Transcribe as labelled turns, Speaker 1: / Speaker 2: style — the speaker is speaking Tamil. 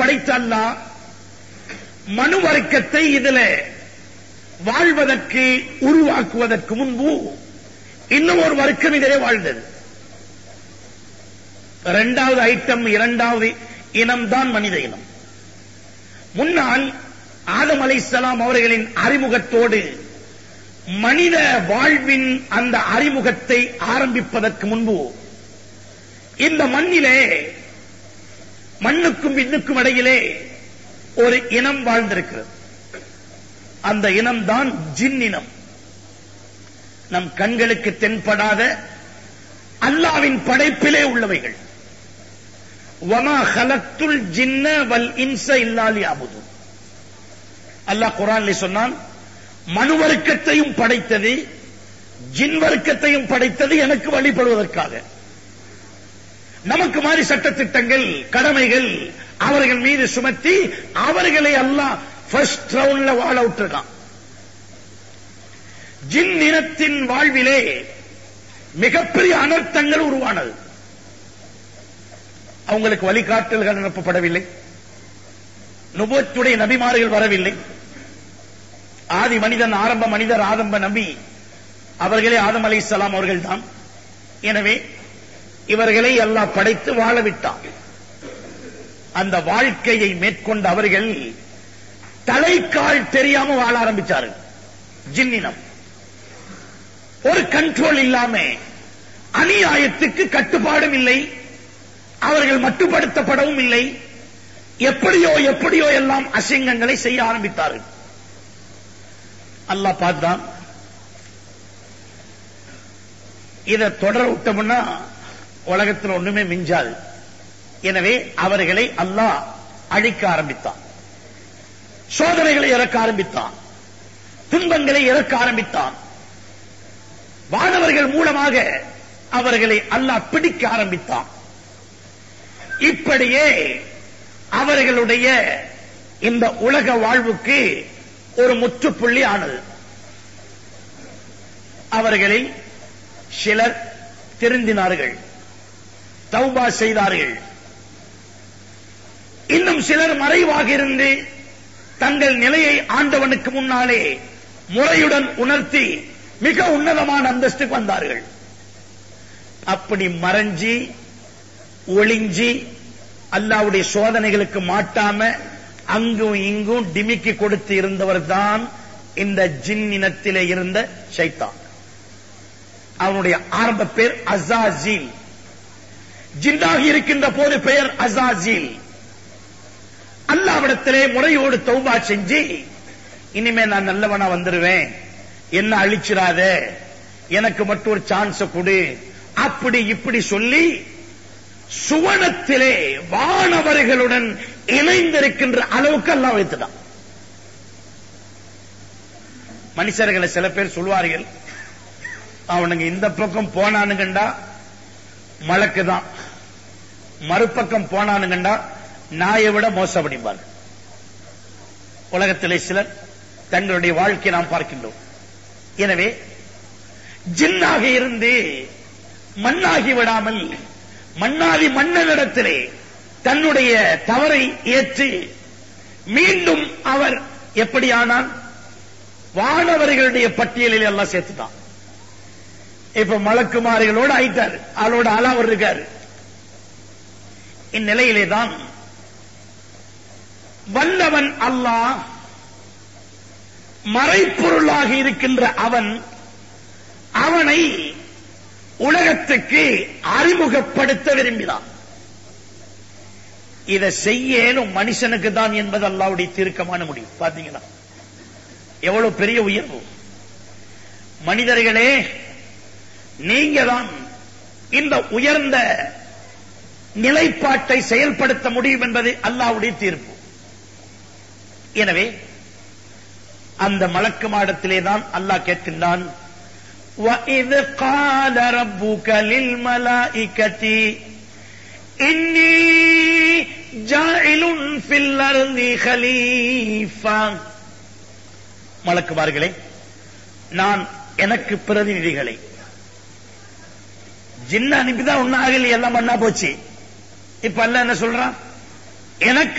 Speaker 1: படைத்த அல்லாஹ் மனு வர்க்கத்தை இதுல வாழ்வதற்கு உருவாக்குவதற்கு முன்பு இன்னும் ஒரு வர்க்கம் இதிலே வாழ்ந்தது இரண்டாவது ஐட்டம் இரண்டாவது இனம்தான் மனித இனம் முன்னால் ஆதம் அலைஹிஸ்ஸலாம் அவர்களின் அறிமுகத்தோடு மனித வாழ்வின் அந்த அறிமுகத்தை ஆரம்பிப்பதற்கு முன்பு இந்த மண்ணிலே மண்ணுக்கும் விண்ணுக்கும் இடையிலே ஒரு இனம் வாழ்ந்திருக்கிறது அந்த இனம்தான் ஜின் இனம் நம் கண்களுக்கு தென்படாத அல்லாவின் படைப்பிலே உள்ளவைகள் வமா ஹலத்துல் ஜின்ன வல் இன்ச இல்லாலி அபுது அல்லாஹ் குரான்ல சொன்னான் மனு வர்க்கத்தையும் படைத்தது ஜின் வர்க்கத்தையும் படைத்தது எனக்கு வழிபடுவதற்காக நமக்கு மாதிரி சட்டத்திட்டங்கள் கடமைகள் அவர்கள் மீது சுமத்தி அவர்களை அல்லாஹ் ஃபர்ஸ்ட் ரவுண்ட்ல வாழ விட்டுருக்கான் ஜின் இனத்தின் வாழ்விலே மிகப்பெரிய அனர்த்தங்கள் உருவானது அவங்களுக்கு வழிகாட்டல்கள் அனுப்பப்படவில்லை நுபத்துடைய நபிமார்கள் வரவில்லை ஆதி மனிதன் ஆரம்ப மனிதர் ஆரம்ப நபி அவர்களே ஆதம் அலை இஸ்லாம் அவர்கள் தான் எனவே இவர்களை அல்லாஹ் படைத்து வாழ விட்டான் அந்த வாழ்க்கையை மேற்கொண்ட அவர்கள் தலைக்கால் தெரியாம வாழ ஆரம்பிச்சார்கள் ஜின்னினம் ஒரு கண்ட்ரோல் இல்லாம அநியாயத்துக்கு கட்டுப்பாடும் இல்லை அவர்கள் மட்டுப்படுத்தப்படவும் இல்லை எப்படியோ எப்படியோ எல்லாம் அசிங்கங்களை செய்ய ஆரம்பித்தார்கள் அல்லாஹ் பார்த்தான் இதை தொடர விட்டோம்னா உலகத்தில் ஒண்ணுமே மிஞ்சாது எனவே அவர்களை அல்லாஹ் அழிக்க ஆரம்பித்தான் சோதனைகளை இறக்க ஆரம்பித்தான் துன்பங்களை இறக்க ஆரம்பித்தான் வானவர்கள் மூலமாக அவர்களை அல்லாஹ் பிடிக்க ஆரம்பித்தான் இப்படியே அவர்களுடைய இந்த உலக வாழ்வுக்கு ஒரு முற்றுப்புள்ளி ஆனது அவர்களில் சிலர் திருந்தினார்கள் தௌபா செய்தார்கள் இன்னும் சிலர் மறைவாக இருந்து தங்கள் நிலையை ஆண்டவனுக்கு முன்னாலே முறையுடன் உணர்த்தி மிக உன்னதமான அந்தஸ்துக்கு வந்தார்கள் அப்படி மறைஞ்சி ஒளிஞ்சி அல்லாவுடைய சோதனைகளுக்கு மாட்டாம அங்கும் இங்கும் டிமிக்கி கொடுத்து இருந்தவர் தான் இந்த ஜின் இனத்திலே இருந்த ஷைத்தான் அவனுடைய ஆரம்ப பேர் அசாஜில் ஜின்னாகி இருக்கின்ற போது பெயர் அசாஜில் அல்லாவிடத்திலே முறையோடு தௌபா செஞ்சு இனிமே நான் நல்லவனா வந்துருவேன் என்ன அழிச்சிடாத எனக்கு மட்டும் ஒரு சான்ஸ் கொடு அப்படி இப்படி சொல்லி சுவனத்திலே வானவர்களுடன் இணைந்திருக்கின்ற அளவுக்கு எல்லாம் வைத்துட்டான் மனுஷர்களை சில பேர் சொல்வார்கள் அவனுங்க இந்த பக்கம் போனானுங்கண்டா மலக்கு தான் மறுபக்கம் போனானுங்கண்டா நாயை விட மோசப்படிப்பார் உலகத்திலே சிலர் தங்களுடைய வாழ்க்கையை நாம் பார்க்கின்றோம் எனவே ஜின்னாக இருந்து மண்ணாகி விடாமல் மண்ணாதி மன்னனிடத்திலே தன்னுடைய தவறை ஏற்று மீண்டும் அவர் எப்படியானால் வானவர்களுடைய பட்டியலில் எல்லாம் சேர்த்துட்டான் இப்ப மலக்குமாரிகளோடு ஆயிட்டார் ஆளோட ஆளா அவர் இருக்காரு இந்நிலையிலே தான் வல்லவன் அல்லாஹ் மறைப்பொருளாக இருக்கின்ற அவன் அவனை உலகத்துக்கு அறிமுகப்படுத்த விரும்பினான் இதை செய்யணும் மனுஷனுக்கு தான் என்பது அல்லாவுடைய தீர்க்கமான முடிவு பாத்தீங்கன்னா எவ்வளவு பெரிய உயர்வு மனிதர்களே நீங்க தான் இந்த உயர்ந்த நிலைப்பாட்டை செயல்படுத்த முடியும் என்பது அல்லாவுடைய தீர்ப்பு எனவே அந்த மலக்கு மாடத்திலே தான் அல்லாஹ் கேட்கின்றான் وَإِذْ قَالَ رَبُّكَ لِلْمَلَائِكَةِ إِنِّي جَاعِلٌ فِي الْأَرْضِ خَلِيفَةً மலக்குமார்களே நான் எனக்கு பிரதிநிதிகளை ஜின்ன அனுப்பிதான் ஒன்னும் ஆகல எல்லாம் பண்ணா போச்சு இப்ப அல்ல என்ன சொல்றான் எனக்கு